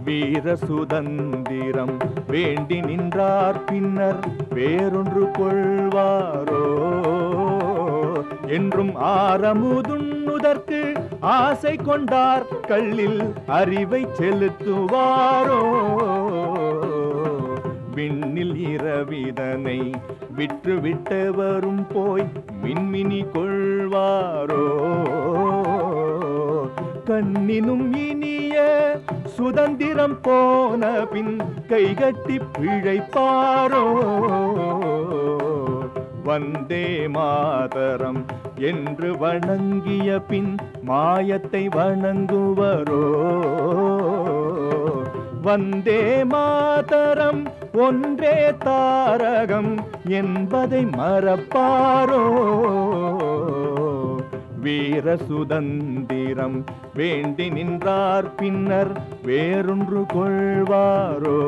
வீர சுதந்திரம் வேண்டி நின்றார் பின்னர் வேறொன்று கொள்வாரோ என்றும் ஆரமுதுண்ணுதற்கு ஆசை கொண்டார் கல்லில் அறிவை செலுத்துவாரோ விண்ணில் இரவிதனை விற்று விட்டவரும் போய் மின்மினி கொள்வாரோ கண்ணினும் இனிய சுதந்திரம் போன பின் கைகட்டி பிழைப்பாரோ வந்தே மாதரம் என்று வணங்கிய பின் மாயத்தை வணங்குவரோ வந்தே மாதரம் ஒன்றே தாரகம் என்பதை மறப்பாரோ வீர சுதந்திரம் வேண்டி நின்றார் பின்னர் வேறொன்று கொள்வாரோ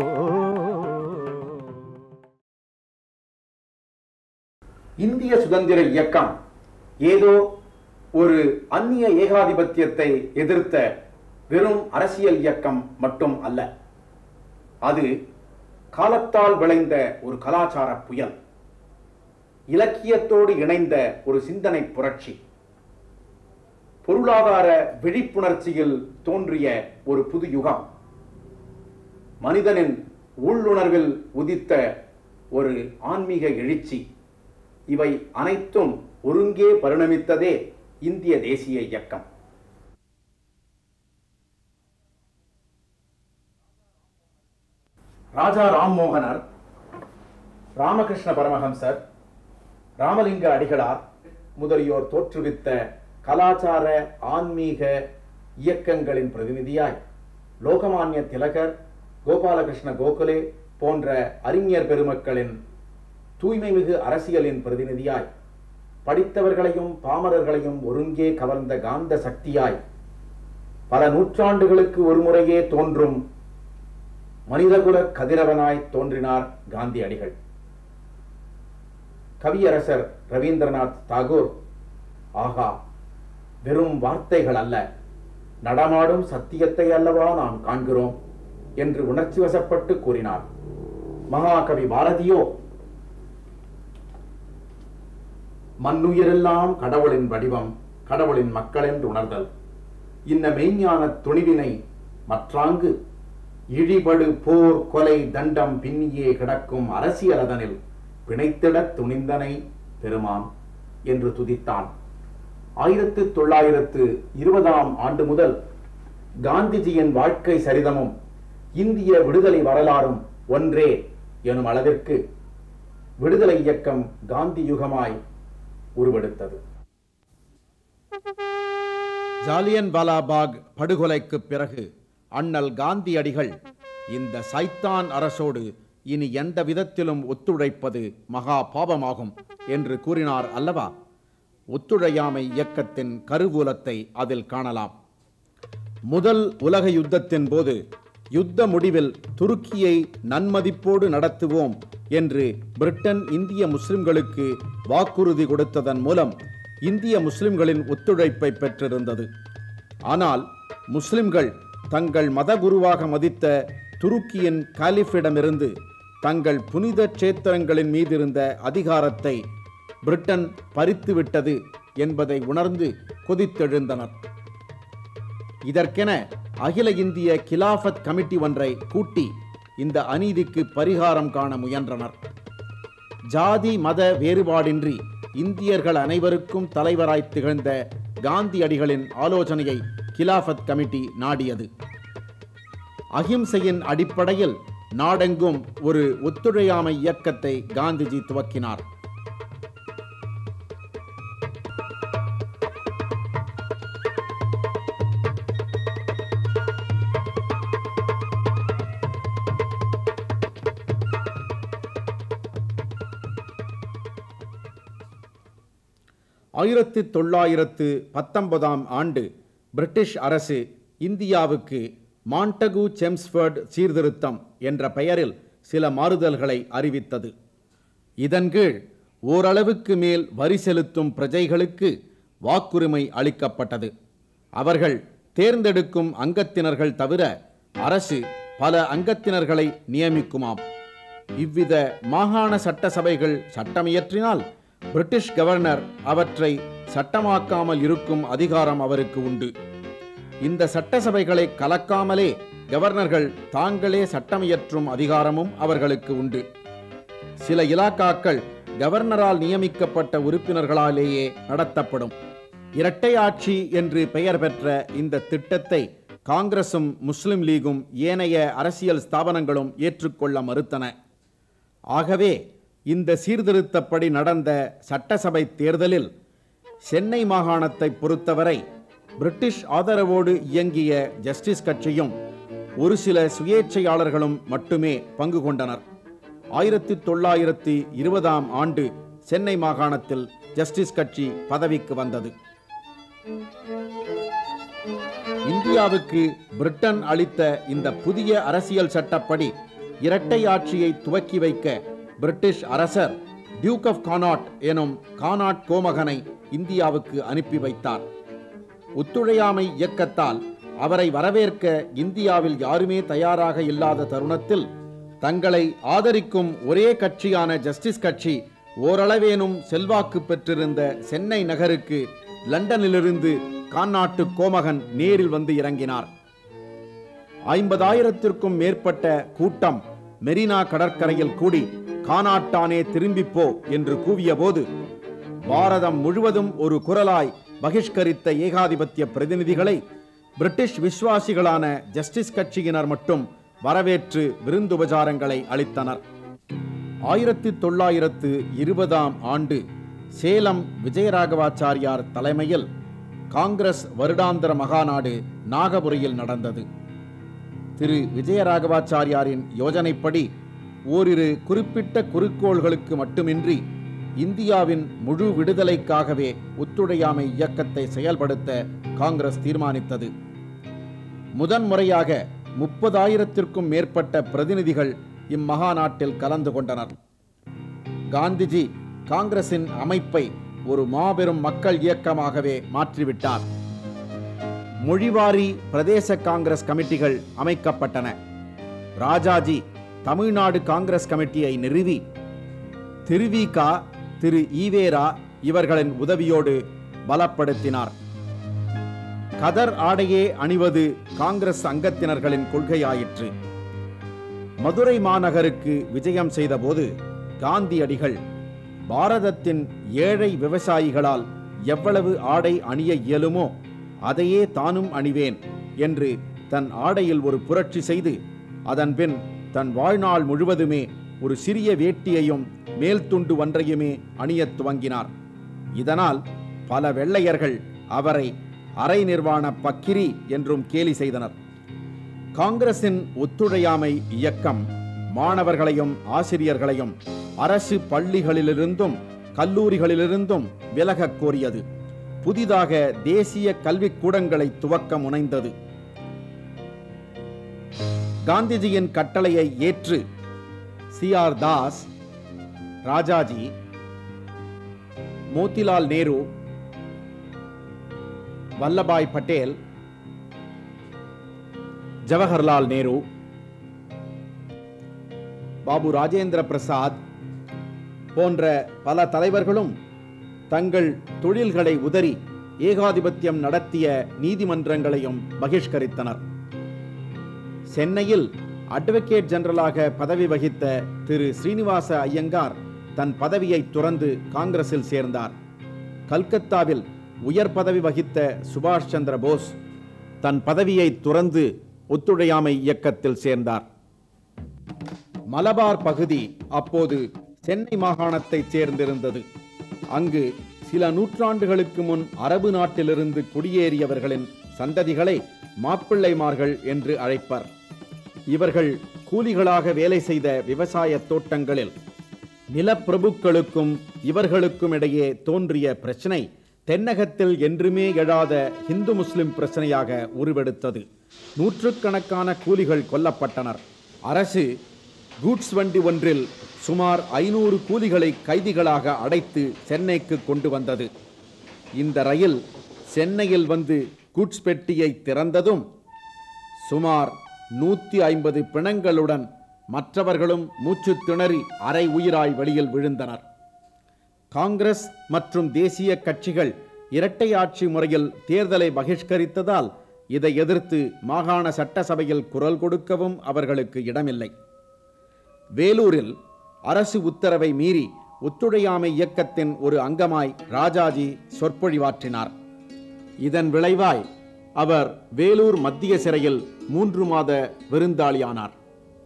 இந்திய சுதந்திர இயக்கம் ஏதோ ஒரு அந்நிய ஏகாதிபத்தியத்தை எதிர்த்த வெறும் அரசியல் இயக்கம் மட்டும் அல்ல அது காலத்தால் விளைந்த ஒரு கலாச்சார புயல் இலக்கியத்தோடு இணைந்த ஒரு சிந்தனை புரட்சி பொருளாதார விழிப்புணர்ச்சியில் தோன்றிய ஒரு புது யுகம் மனிதனின் உள்ளுணர்வில் உதித்த ஒரு ஆன்மீக எழுச்சி இவை அனைத்தும் ஒருங்கே பரிணமித்ததே இந்திய தேசிய இயக்கம் ராஜா ராம்மோகனர் ராமகிருஷ்ண பரமஹம்சர் ராமலிங்க அடிகளார் முதலியோர் தோற்றுவித்த கலாச்சார ஆன்மீக இயக்கங்களின் பிரதிநிதியாய் லோகமான்ய திலகர் கோபாலகிருஷ்ண கோகலே போன்ற அறிஞர் பெருமக்களின் தூய்மைமிகு அரசியலின் பிரதிநிதியாய் படித்தவர்களையும் பாமரர்களையும் ஒருங்கே கவர்ந்த காந்த சக்தியாய் பல நூற்றாண்டுகளுக்கு ஒருமுறையே தோன்றும் மனிதகுல கதிரவனாய் தோன்றினார் காந்தியடிகள் கவியரசர் ரவீந்திரநாத் தாகூர் ஆகா வெறும் வார்த்தைகள் அல்ல நடமாடும் சத்தியத்தை அல்லவா நாம் காண்கிறோம் என்று உணர்ச்சி வசப்பட்டு கூறினார் மகாகவி பாரதியோ மண்ணுயிரெல்லாம் கடவுளின் வடிவம் கடவுளின் மக்கள் என்று உணர்தல் இன்ன மெய்ஞான துணிவினை மற்றாங்கு இழிபடு போர் கொலை தண்டம் பின்னியே கிடக்கும் அரசியலதனில் பிணைத்திடத் துணிந்தனை பெருமான் என்று துதித்தான் ஆயிரத்து தொள்ளாயிரத்து இருபதாம் ஆண்டு முதல் காந்திஜியின் வாழ்க்கை சரிதமும் இந்திய விடுதலை வரலாறும் ஒன்றே எனும் அளவிற்கு விடுதலை இயக்கம் காந்தி யுகமாய் உருவெடுத்தது ஜாலியன் வாலாபாக் படுகொலைக்குப் பிறகு அண்ணல் காந்தியடிகள் இந்த சைத்தான் அரசோடு இனி எந்த விதத்திலும் ஒத்துழைப்பது மகா பாபமாகும் என்று கூறினார் அல்லவா ஒத்துழையாமை இயக்கத்தின் கருவூலத்தை அதில் காணலாம் முதல் உலக யுத்தத்தின் போது யுத்த முடிவில் துருக்கியை நன்மதிப்போடு நடத்துவோம் என்று பிரிட்டன் இந்திய முஸ்லிம்களுக்கு வாக்குறுதி கொடுத்ததன் மூலம் இந்திய முஸ்லிம்களின் ஒத்துழைப்பை பெற்றிருந்தது ஆனால் முஸ்லிம்கள் தங்கள் மதகுருவாக மதித்த துருக்கியின் காலிஃபிடமிருந்து தங்கள் புனித சேத்திரங்களின் மீதிருந்த அதிகாரத்தை பிரிட்டன் பறித்துவிட்டது என்பதை உணர்ந்து கொதித்தெழுந்தனர் இதற்கென அகில இந்திய கிலாஃபத் கமிட்டி ஒன்றை கூட்டி இந்த அநீதிக்கு பரிகாரம் காண முயன்றனர் ஜாதி மத வேறுபாடின்றி இந்தியர்கள் அனைவருக்கும் தலைவராய் திகழ்ந்த காந்தியடிகளின் ஆலோசனையை கிலாஃபத் கமிட்டி நாடியது அகிம்சையின் அடிப்படையில் நாடெங்கும் ஒரு ஒத்துழையாமை இயக்கத்தை காந்திஜி துவக்கினார் ஆயிரத்து தொள்ளாயிரத்து பத்தொன்பதாம் ஆண்டு பிரிட்டிஷ் அரசு இந்தியாவுக்கு மாண்டகு செம்ஸ்ஃபர்ட் சீர்திருத்தம் என்ற பெயரில் சில மாறுதல்களை அறிவித்தது இதன் கீழ் ஓரளவுக்கு மேல் வரி செலுத்தும் பிரஜைகளுக்கு வாக்குரிமை அளிக்கப்பட்டது அவர்கள் தேர்ந்தெடுக்கும் அங்கத்தினர்கள் தவிர அரசு பல அங்கத்தினர்களை நியமிக்குமாம் இவ்வித மாகாண சட்டசபைகள் சட்டமியற்றினால் பிரிட்டிஷ் கவர்னர் அவற்றை சட்டமாக்காமல் இருக்கும் அதிகாரம் அவருக்கு உண்டு இந்த சட்டசபைகளை கலக்காமலே கவர்னர்கள் தாங்களே சட்டமியற்றும் அதிகாரமும் அவர்களுக்கு உண்டு சில இலாக்காக்கள் கவர்னரால் நியமிக்கப்பட்ட உறுப்பினர்களாலேயே நடத்தப்படும் இரட்டை ஆட்சி என்று பெயர் பெற்ற இந்த திட்டத்தை காங்கிரசும் முஸ்லிம் லீகும் ஏனைய அரசியல் ஸ்தாபனங்களும் ஏற்றுக்கொள்ள மறுத்தன ஆகவே இந்த சீர்திருத்தப்படி நடந்த சட்டசபை தேர்தலில் சென்னை மாகாணத்தை பொறுத்தவரை பிரிட்டிஷ் ஆதரவோடு இயங்கிய ஜஸ்டிஸ் கட்சியும் ஒரு சில சுயேட்சையாளர்களும் மட்டுமே பங்கு கொண்டனர் ஆயிரத்தி தொள்ளாயிரத்தி இருபதாம் ஆண்டு சென்னை மாகாணத்தில் ஜஸ்டிஸ் கட்சி பதவிக்கு வந்தது இந்தியாவுக்கு பிரிட்டன் அளித்த இந்த புதிய அரசியல் சட்டப்படி இரட்டை ஆட்சியை துவக்கி வைக்க பிரிட்டிஷ் அரசர் டியூக் ஆஃப் கானாட் எனும் கானாட் கோமகனை இந்தியாவுக்கு அனுப்பி வைத்தார் ஒத்துழையாமை இயக்கத்தால் அவரை வரவேற்க இந்தியாவில் யாருமே தயாராக இல்லாத தருணத்தில் தங்களை ஆதரிக்கும் ஒரே கட்சியான ஜஸ்டிஸ் கட்சி ஓரளவேனும் செல்வாக்கு பெற்றிருந்த சென்னை நகருக்கு லண்டனிலிருந்து கான்னாட்டு கோமகன் நேரில் வந்து இறங்கினார் ஐம்பதாயிரத்திற்கும் மேற்பட்ட கூட்டம் மெரினா கடற்கரையில் கூடி கானாட்டானே திரும்பிப் போ என்று கூவியபோது பாரதம் முழுவதும் ஒரு குரலாய் பகிஷ்கரித்த ஏகாதிபத்திய பிரதிநிதிகளை பிரிட்டிஷ் விசுவாசிகளான ஜஸ்டிஸ் கட்சியினர் மட்டும் வரவேற்று விருந்துபசாரங்களை அளித்தனர் ஆயிரத்தி தொள்ளாயிரத்து இருபதாம் ஆண்டு சேலம் விஜயராகவாச்சாரியார் தலைமையில் காங்கிரஸ் வருடாந்திர மகாநாடு நாகபுரியில் நடந்தது திரு விஜயராகவாச்சாரியாரின் யோஜனைப்படி ஓரிரு குறிப்பிட்ட குறிக்கோள்களுக்கு மட்டுமின்றி இந்தியாவின் முழு விடுதலைக்காகவே ஒத்துழையாமை இயக்கத்தை செயல்படுத்த காங்கிரஸ் தீர்மானித்தது முதன்முறையாக முப்பதாயிரத்திற்கும் மேற்பட்ட பிரதிநிதிகள் இம்மகாநாட்டில் கலந்து கொண்டனர் காந்திஜி காங்கிரசின் அமைப்பை ஒரு மாபெரும் மக்கள் இயக்கமாகவே மாற்றிவிட்டார் மொழிவாரி பிரதேச காங்கிரஸ் கமிட்டிகள் அமைக்கப்பட்டன ராஜாஜி தமிழ்நாடு காங்கிரஸ் கமிட்டியை நிறுவி திருவிகா திரு ஈவேரா இவர்களின் உதவியோடு பலப்படுத்தினார் கதர் ஆடையே அணிவது காங்கிரஸ் அங்கத்தினர்களின் கொள்கையாயிற்று மதுரை மாநகருக்கு விஜயம் செய்தபோது காந்தியடிகள் பாரதத்தின் ஏழை விவசாயிகளால் எவ்வளவு ஆடை அணிய இயலுமோ அதையே தானும் அணிவேன் என்று தன் ஆடையில் ஒரு புரட்சி செய்து அதன்பின் தன் வாழ்நாள் முழுவதுமே ஒரு சிறிய வேட்டியையும் மேல் துண்டு ஒன்றையுமே அணியத் துவங்கினார் இதனால் பல வெள்ளையர்கள் அவரை அரை நிர்வாண பக்கிரி என்றும் கேலி செய்தனர் காங்கிரசின் ஒத்துழையாமை இயக்கம் மாணவர்களையும் ஆசிரியர்களையும் அரசு பள்ளிகளிலிருந்தும் கல்லூரிகளிலிருந்தும் விலகக் கோரியது புதிதாக தேசிய கல்விக் கூடங்களை துவக்க முனைந்தது காந்திஜியின் கட்டளையை ஏற்று சி ஆர் தாஸ் ராஜாஜி மோதிலால் நேரு வல்லபாய் பட்டேல் ஜவஹர்லால் நேரு பாபு ராஜேந்திர பிரசாத் போன்ற பல தலைவர்களும் தங்கள் தொழில்களை உதறி ஏகாதிபத்தியம் நடத்திய நீதிமன்றங்களையும் பகிஷ்கரித்தனர் சென்னையில் அட்வொகேட் ஜெனரலாக பதவி வகித்த திரு ஸ்ரீனிவாச ஐயங்கார் தன் பதவியை துறந்து காங்கிரஸில் சேர்ந்தார் கல்கத்தாவில் உயர் பதவி வகித்த சுபாஷ் சந்திர போஸ் தன் பதவியை துறந்து ஒத்துழையாமை இயக்கத்தில் சேர்ந்தார் மலபார் பகுதி அப்போது சென்னை மாகாணத்தைச் சேர்ந்திருந்தது அங்கு சில நூற்றாண்டுகளுக்கு முன் அரபு நாட்டிலிருந்து குடியேறியவர்களின் சந்ததிகளை மாப்பிள்ளைமார்கள் என்று அழைப்பர் இவர்கள் கூலிகளாக வேலை செய்த விவசாய தோட்டங்களில் நிலப்பிரபுக்களுக்கும் இவர்களுக்கும் இடையே தோன்றிய பிரச்சனை தென்னகத்தில் என்றுமே எழாத இந்து முஸ்லிம் பிரச்சனையாக உருவெடுத்தது நூற்றுக்கணக்கான கூலிகள் கொல்லப்பட்டனர் அரசு கூட்ஸ் வண்டி ஒன்றில் சுமார் ஐநூறு கூலிகளை கைதிகளாக அடைத்து சென்னைக்கு கொண்டு வந்தது இந்த ரயில் சென்னையில் வந்து கூட்ஸ் பெட்டியை திறந்ததும் சுமார் நூத்தி ஐம்பது பிணங்களுடன் மற்றவர்களும் மூச்சு திணறி அரை உயிராய் வெளியில் விழுந்தனர் காங்கிரஸ் மற்றும் தேசிய கட்சிகள் இரட்டை ஆட்சி முறையில் தேர்தலை பகிஷ்கரித்ததால் இதை எதிர்த்து மாகாண சட்டசபையில் குரல் கொடுக்கவும் அவர்களுக்கு இடமில்லை வேலூரில் அரசு உத்தரவை மீறி ஒத்துழையாமை இயக்கத்தின் ஒரு அங்கமாய் ராஜாஜி சொற்பொழிவாற்றினார் இதன் விளைவாய் அவர் வேலூர் மத்திய சிறையில் மூன்று மாத விருந்தாளியானார்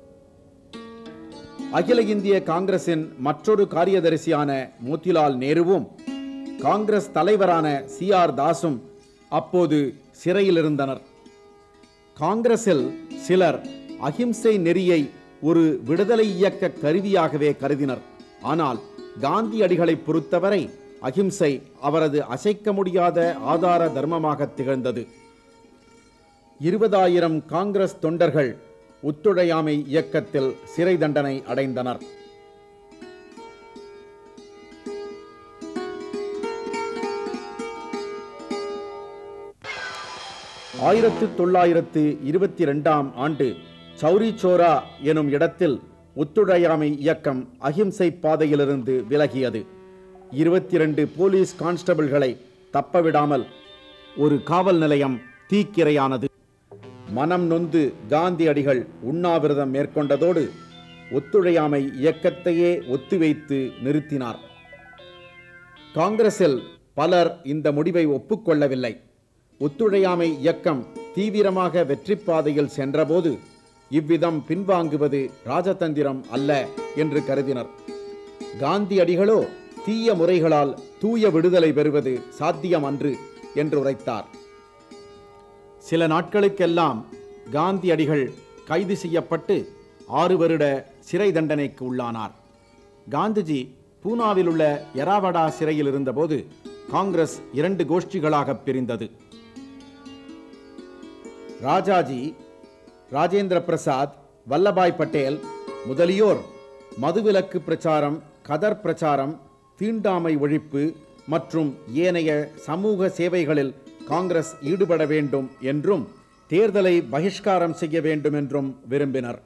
அகில இந்திய காங்கிரசின் மற்றொரு காரியதரிசியான மோதிலால் நேருவும் காங்கிரஸ் தலைவரான சி ஆர் தாஸும் அப்போது சிறையில் இருந்தனர் காங்கிரஸில் சிலர் அகிம்சை நெறியை ஒரு விடுதலை இயக்க கருவியாகவே கருதினர் ஆனால் காந்தியடிகளை பொறுத்தவரை அகிம்சை அவரது அசைக்க முடியாத ஆதார தர்மமாக திகழ்ந்தது இருபதாயிரம் காங்கிரஸ் தொண்டர்கள் ஒத்துழையாமை இயக்கத்தில் சிறை தண்டனை அடைந்தனர் ஆயிரத்து தொள்ளாயிரத்து இருபத்தி ரெண்டாம் ஆண்டு சௌரி சோரா எனும் இடத்தில் ஒத்துழையாமை இயக்கம் அகிம்சை பாதையிலிருந்து விலகியது இருபத்தி ரெண்டு போலீஸ் கான்ஸ்டபிள்களை தப்பவிடாமல் ஒரு காவல் நிலையம் தீக்கிரையானது மனம் நொந்து காந்தியடிகள் உண்ணாவிரதம் மேற்கொண்டதோடு ஒத்துழையாமை இயக்கத்தையே ஒத்திவைத்து நிறுத்தினார் காங்கிரஸில் பலர் இந்த முடிவை ஒப்புக்கொள்ளவில்லை ஒத்துழையாமை இயக்கம் தீவிரமாக வெற்றி பாதையில் சென்றபோது இவ்விதம் பின்வாங்குவது ராஜதந்திரம் அல்ல என்று கருதினர் காந்தியடிகளோ தீய முறைகளால் தூய விடுதலை பெறுவது சாத்தியம் அன்று என்று உரைத்தார் சில நாட்களுக்கெல்லாம் காந்தியடிகள் கைது செய்யப்பட்டு ஆறு வருட சிறை தண்டனைக்கு உள்ளானார் காந்திஜி பூனாவில் உள்ள எராவடா சிறையில் இருந்தபோது காங்கிரஸ் இரண்டு கோஷ்டிகளாக பிரிந்தது ராஜாஜி ராஜேந்திர பிரசாத் வல்லபாய் பட்டேல் முதலியோர் மதுவிலக்கு பிரச்சாரம் கதர் பிரச்சாரம் தீண்டாமை ஒழிப்பு மற்றும் ஏனைய சமூக சேவைகளில் காங்கிரஸ் ஈடுபட வேண்டும் என்றும் தேர்தலை பகிஷ்காரம் செய்ய வேண்டும் என்றும் விரும்பினர்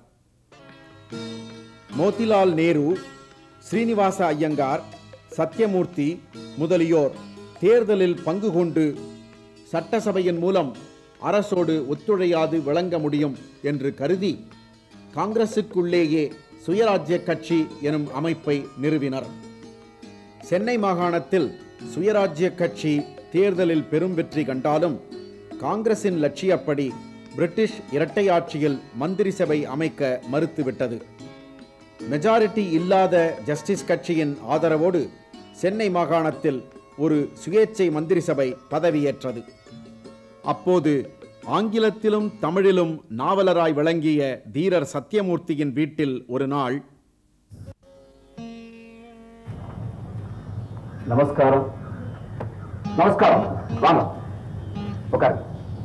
மோதிலால் நேரு ஸ்ரீனிவாச ஐயங்கார் சத்யமூர்த்தி முதலியோர் தேர்தலில் பங்கு கொண்டு சட்டசபையின் மூலம் அரசோடு ஒத்துழையாது விளங்க முடியும் என்று கருதி காங்கிரசுக்குள்ளேயே சுயராஜ்ய கட்சி எனும் அமைப்பை நிறுவினர் சென்னை மாகாணத்தில் சுயராஜ்ய கட்சி தேர்தலில் பெரும் வெற்றி கண்டாலும் காங்கிரசின் லட்சியப்படி பிரிட்டிஷ் இரட்டை ஆட்சியில் மந்திரி சபை அமைக்க மறுத்துவிட்டது மெஜாரிட்டி இல்லாத ஜஸ்டிஸ் கட்சியின் ஆதரவோடு சென்னை மாகாணத்தில் ஒரு சுயேட்சை மந்திரி சபை பதவியேற்றது அப்போது ஆங்கிலத்திலும் தமிழிலும் நாவலராய் விளங்கிய தீரர் சத்யமூர்த்தியின் வீட்டில் ஒரு நாள் நமஸ்காரம் நமஸ்காரம் வாங்க உட்காரு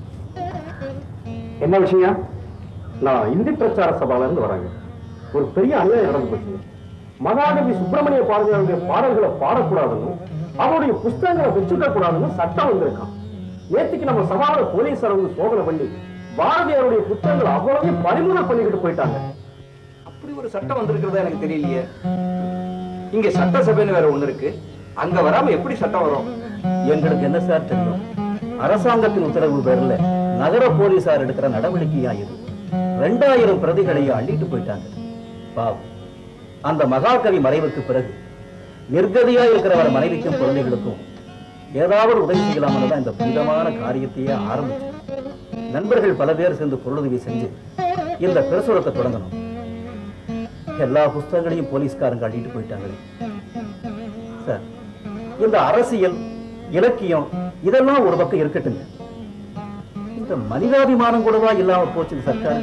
என்ன விஷயம் நான் இந்தி பிரச்சார சபால இருந்து வரேங்க ஒரு பெரிய அநியாயம் நடந்து போச்சு மகாகவி சுப்பிரமணிய பாரதியாருடைய பாடல்களை பாடக்கூடாதுன்னு அவருடைய புஸ்தகங்களை வச்சுக்க கூடாதுன்னு சட்டம் வந்திருக்கான் நேத்துக்கு நம்ம சபால போலீசார் வந்து சோதனை பண்ணி பாரதியாருடைய புத்தகங்கள் அவ்வளவையும் பறிமுதல் பண்ணிக்கிட்டு போயிட்டாங்க அப்படி ஒரு சட்டம் வந்திருக்கிறதா எனக்கு தெரியலையே இங்க சட்டசபைன்னு வேற ஒண்ணு இருக்கு அங்க வராம எப்படி சட்டம் வரும் எங்களுக்கு என்ன சார் தெரியும் அரசாங்கத்தின் உத்தரவு பேர்ல நகர போலீசார் எடுக்கிற நடவடிக்கையா இது ரெண்டாயிரம் பிரதிகளையும் அள்ளிட்டு போயிட்டாங்க பாவம் அந்த மகாகவி மறைவுக்கு பிறகு நிர்கதியா இருக்கிறவர மனைவிக்கும் குழந்தைகளுக்கும் ஏதாவது உதவி செய்யலாம்னு தான் இந்த புனிதமான காரியத்தையே ஆரம்பிச்சோம் நண்பர்கள் பல பேர் சேர்ந்து பொருளுதவி செஞ்சு இந்த பிரசுரத்தை தொடங்கணும் எல்லா புஸ்தகங்களையும் போலீஸ்காரங்க அள்ளிட்டு போயிட்டாங்களே சார் இந்த அரசியல் இலக்கியம் இதெல்லாம் ஒரு பக்கம் இருக்கட்டுங்க இந்த மனிதாபிமானம் கூடவா இல்லாம போச்சு சர்க்கார்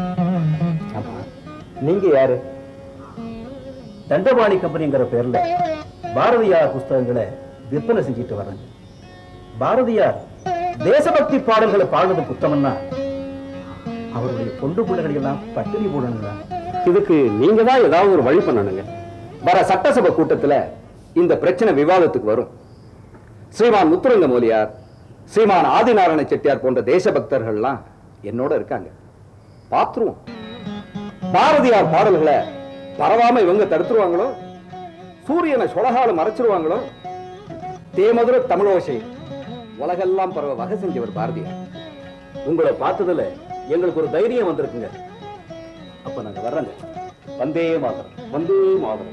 நீங்க யாரு தண்டபாணி கம்பெனிங்கிற பேர்ல பாரதியார் புஸ்தகங்களை விற்பனை செஞ்சுட்டு வர்றாங்க பாரதியார் தேசபக்தி பாடல்களை பாடுறது புத்தகம்னா அவருடைய பொண்டு பிள்ளைகளை எல்லாம் பட்டினி போடணுங்களா இதுக்கு நீங்க தான் ஏதாவது ஒரு வழி பண்ணணுங்க வர சட்டசபை கூட்டத்துல இந்த பிரச்சனை விவாதத்துக்கு வரும் ஸ்ரீமான் முத்துரங்க மோலியார் ஸ்ரீமான் ஆதிநாராயண செட்டியார் போன்ற தேசபக்தர்கள்லாம் என்னோட இருக்காங்க பாத்துருவோம் பாரதியார் பாடல்களை பரவாம இவங்க தடுத்துருவாங்களோ சூரியனை சொலகால மறைச்சிருவாங்களோ தேமதுர தமிழோசை உலகெல்லாம் பரவ வகை செஞ்சவர் பாரதியார் உங்களை பார்த்ததுல எங்களுக்கு ஒரு தைரியம் வந்திருக்குங்க அப்ப நாங்க வர்றோங்க வந்தே மாதம் வந்தே மாதம்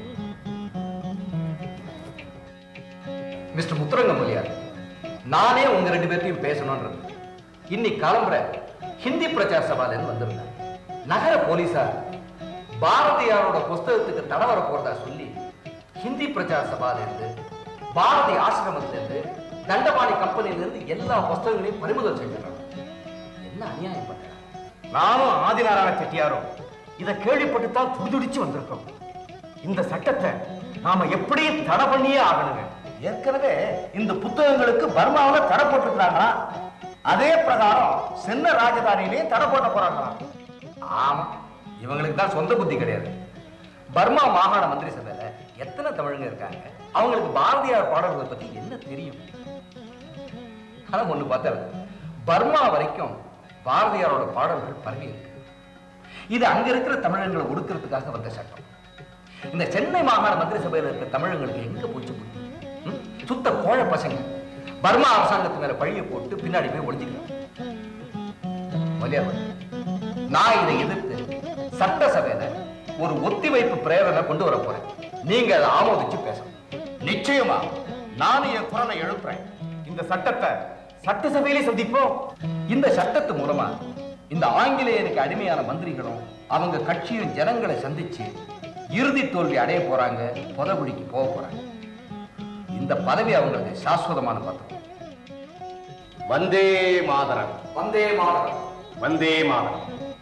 மிஸ்டர் முத்துரங்க மொழியார் நானே உங்க ரெண்டு பேர்த்தையும் பேசணும்ன்றது இன்னைக்கு கிளம்புற ஹிந்தி பிரச்சார சபாலேருந்து வந்திருந்தேன் நகர போலீசார் பாரதியாரோட புஸ்தகத்துக்கு தடை வர போறதா சொல்லி ஹிந்தி பிரச்சார சபாலேருந்து பாரதி ஆசிரமத்திலிருந்து தண்டபாணி கம்பெனியிலிருந்து எல்லா புஸ்தகங்களையும் பறிமுதல் செஞ்சிடறாங்க என்ன அநியாயம் பண்றாங்க நானும் ஆதிநாராயண செட்டியாரும் இதை கேள்விப்பட்டு தான் துடிதுடிச்சு வந்திருக்கோம் இந்த சட்டத்தை நாம எப்படியும் தடை பண்ணியே ஆகணுங்க ஏற்கனவே இந்த புத்தகங்களுக்கு பர்மாவில தடை போட்டிருக்கிறாங்களா அதே பிரகாரம் சென்ன ராஜதானியிலே தடை போட போறாங்களா ஆமா இவங்களுக்கு தான் சொந்த புத்தி கிடையாது பர்மா மாகாண மந்திரி சபையில எத்தனை தமிழங்க இருக்காங்க அவங்களுக்கு பாரதியார் பாடல்களை பத்தி என்ன தெரியும் ஆனா ஒண்ணு பார்த்தா பர்மா வரைக்கும் பாரதியாரோட பாடல்கள் பரவி இருக்கு இது அங்க இருக்கிற தமிழங்களை ஒடுக்கிறதுக்காக வந்த சட்டம் இந்த சென்னை மாகாண மந்திரி சபையில இருக்கிற தமிழங்களுக்கு எங்க போச்சு புத்தி ம்? சுத்த கோழ பசங்க பர்மா அரசாங்கத்து மேல பழிய போட்டு பின்னாடி போய் ஒளிஞ்சுக்கிறாங்க மொழியார் நான் இதை எதிர்த்து சட்டசபையில ஒரு ஒத்திவைப்பு பிரேரணை கொண்டு வர போறேன் நீங்க அதை ஆமோதிச்சு பேசணும் நிச்சயமா நானும் என் குரலை எழுப்புறேன் இந்த சட்டத்தை சட்டசபையிலே சந்திப்போம் இந்த சட்டத்து மூலமா இந்த ஆங்கிலேயருக்கு அடிமையான மந்திரிகளும் அவங்க கட்சியும் ஜனங்களை சந்திச்சு இறுதி தோல்வி அடைய போறாங்க புதகுழிக்கு போக போறாங்க இந்த பதவி அவங்களுக்கு சாஸ்வதமான பதவி வந்தே மாதரம் வந்தே மாதரம் வந்தே Mataram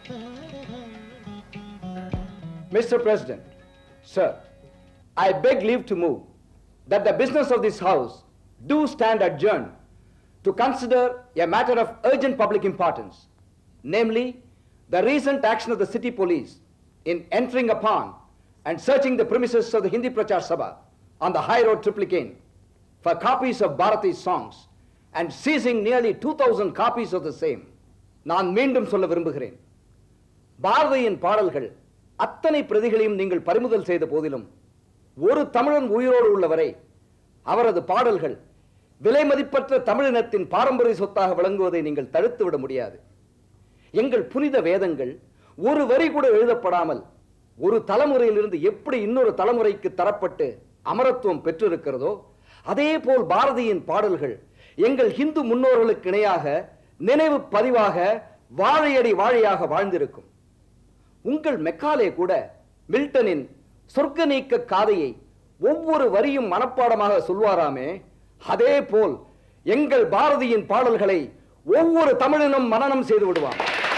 Mr. President, sir, I beg leave to move that the business of this House do stand adjourned to consider a matter of urgent public importance, namely the recent action of the city police in entering upon and searching the premises of the Hindi Prachar Sabha on the high road Triplicane for copies of Bharati's songs and seizing nearly 2000 copies of the same. நான் மீண்டும் சொல்ல விரும்புகிறேன் பாரதியின் பாடல்கள் அத்தனை பிரதிகளையும் நீங்கள் பறிமுதல் செய்த போதிலும் ஒரு தமிழன் உயிரோடு உள்ளவரை அவரது பாடல்கள் விலை மதிப்பற்ற தமிழினத்தின் பாரம்பரிய சொத்தாக விளங்குவதை நீங்கள் தடுத்து விட முடியாது எங்கள் புனித வேதங்கள் ஒரு வரி கூட எழுதப்படாமல் ஒரு தலைமுறையிலிருந்து எப்படி இன்னொரு தலைமுறைக்கு தரப்பட்டு அமரத்துவம் பெற்றிருக்கிறதோ அதே போல் பாரதியின் பாடல்கள் எங்கள் இந்து முன்னோர்களுக்கு இணையாக நினைவு பதிவாக வாழையடி வாழையாக வாழ்ந்திருக்கும் உங்கள் மெக்காலே கூட மில்டனின் சொர்க்க நீக்க காதையை ஒவ்வொரு வரியும் மனப்பாடமாக சொல்வாராமே அதே போல் எங்கள் பாரதியின் பாடல்களை ஒவ்வொரு தமிழனும் மனனம் செய்து விடுவான்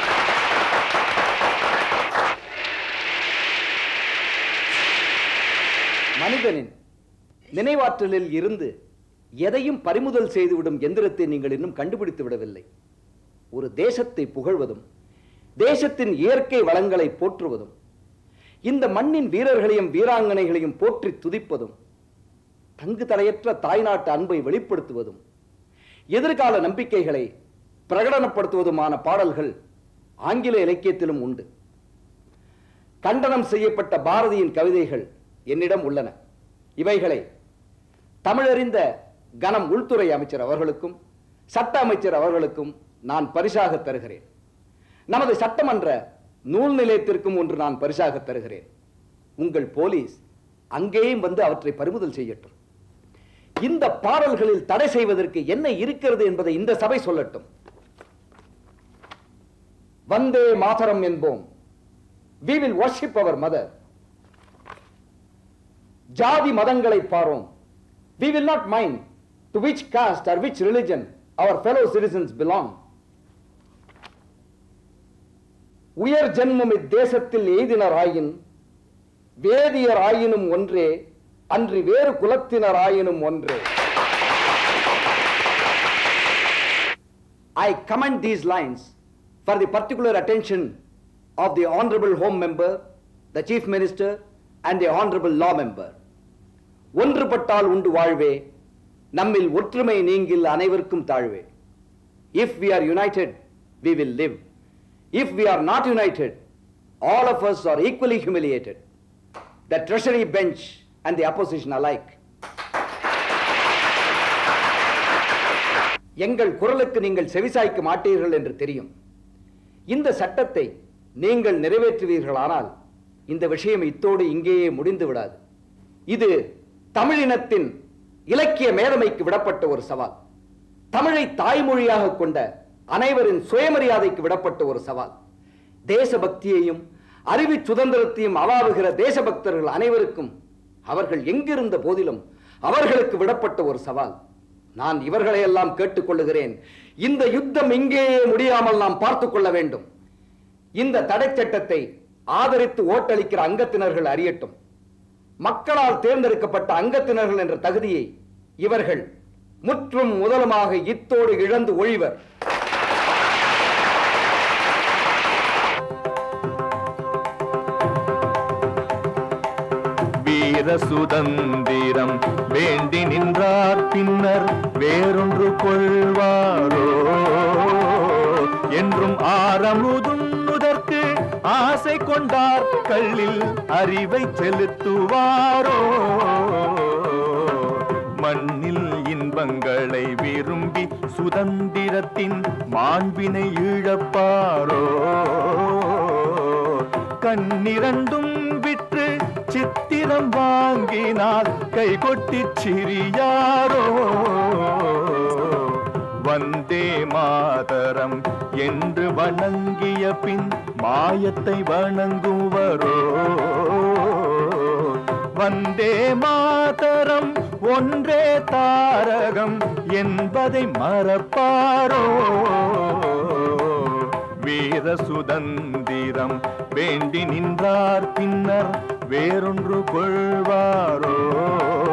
மனிதனின் நினைவாற்றலில் இருந்து எதையும் பறிமுதல் செய்துவிடும் எந்திரத்தை நீங்கள் இன்னும் கண்டுபிடித்து விடவில்லை ஒரு தேசத்தை புகழ்வதும் தேசத்தின் இயற்கை வளங்களை போற்றுவதும் இந்த மண்ணின் வீரர்களையும் வீராங்கனைகளையும் போற்றி துதிப்பதும் தங்கு தடையற்ற தாய்நாட்டு அன்பை வெளிப்படுத்துவதும் எதிர்கால நம்பிக்கைகளை பிரகடனப்படுத்துவதுமான பாடல்கள் ஆங்கில இலக்கியத்திலும் உண்டு கண்டனம் செய்யப்பட்ட பாரதியின் கவிதைகள் என்னிடம் உள்ளன இவைகளை தமிழறிந்த கனம் உள்துறை அமைச்சர் அவர்களுக்கும் சட்ட அமைச்சர் அவர்களுக்கும் நான் பரிசாக தருகிறேன் நமது சட்டமன்ற நூல் நிலையத்திற்கும் ஒன்று நான் பரிசாக தருகிறேன் உங்கள் போலீஸ் அங்கேயும் வந்து அவற்றை பறிமுதல் செய்யட்டும் இந்த பாடல்களில் தடை செய்வதற்கு என்ன இருக்கிறது என்பதை இந்த சபை சொல்லட்டும் வந்தே மாதரம் என்போம் we will worship our mother ஜாதி மதங்களை பாரோம் we will not mind to which caste or which religion our fellow citizens belong உயர் ஜென்மம் இத்தேசத்தில் எய்தினர் ஆயின் வேதியர் ஆயினும் ஒன்றே அன்றி வேறு குலத்தினர் ஆயினும் ஒன்றே I commend these lines for the particular attention of the Honorable Home Member, the Chief Minister, and the Honorable Law Member. ஒன்றுபட்டால் உண்டு வாழ்வே நம்மில் ஒற்றுமை நீங்கில் அனைவருக்கும் தாழ்வே if we are united we will live If we are not united, all of us are equally humiliated. The treasury bench and the opposition alike. எங்கள் குரலுக்கு நீங்கள் செவிசாய்க்க மாட்டீர்கள் என்று தெரியும் இந்த சட்டத்தை நீங்கள் நிறைவேற்றுவீர்களானால் இந்த விஷயம் இத்தோடு இங்கேயே முடிந்து விடாது இது தமிழினத்தின் இலக்கிய மேதமைக்கு விடப்பட்ட ஒரு சவால் தமிழை தாய்மொழியாக கொண்ட அனைவரின் சுயமரியாதைக்கு விடப்பட்ட ஒரு சவால் தேசபக்தியையும் அறிவி சுதந்திரத்தையும் அவாவுகிற தேசபக்தர்கள் அனைவருக்கும் அவர்கள் எங்கிருந்த போதிலும் அவர்களுக்கு விடப்பட்ட ஒரு சவால் நான் இவர்களையெல்லாம் கேட்டுக்கொள்ளுகிறேன் இந்த யுத்தம் இங்கேயே முடியாமல் நாம் பார்த்துக் கொள்ள வேண்டும் இந்த தடை சட்டத்தை ஆதரித்து ஓட்டளிக்கிற அங்கத்தினர்கள் அறியட்டும் மக்களால் தேர்ந்தெடுக்கப்பட்ட அங்கத்தினர்கள் என்ற தகுதியை இவர்கள் முற்றும் முதலுமாக இத்தோடு இழந்து ஒழிவர் வீர சுதந்திரம் வேண்டி நின்றார் பின்னர் வேறொன்று கொள்வாரோ என்றும் ஆரமுதும் முதற்கு ஆசை கொண்டார் கல்லில் அறிவை செலுத்துவாரோ மண்ணில் இன்பங்களை விரும்பி சுதந்திரத்தின் மாண்பினை இழப்பாரோ கண்ணிரண்டும் விற்று சித்திரம் வாங்கினால் கை கொட்டி சிறியாரோ வந்தே மாதரம் என்று வணங்கிய பின் மாயத்தை வணங்குவரோ வந்தே மாதரம் ஒன்றே தாரகம் என்பதை மறப்பாரோ வீர சுதந்திரம் வேண்டி நின்றார் பின்னர் வேறொன்று கொள்வாரோ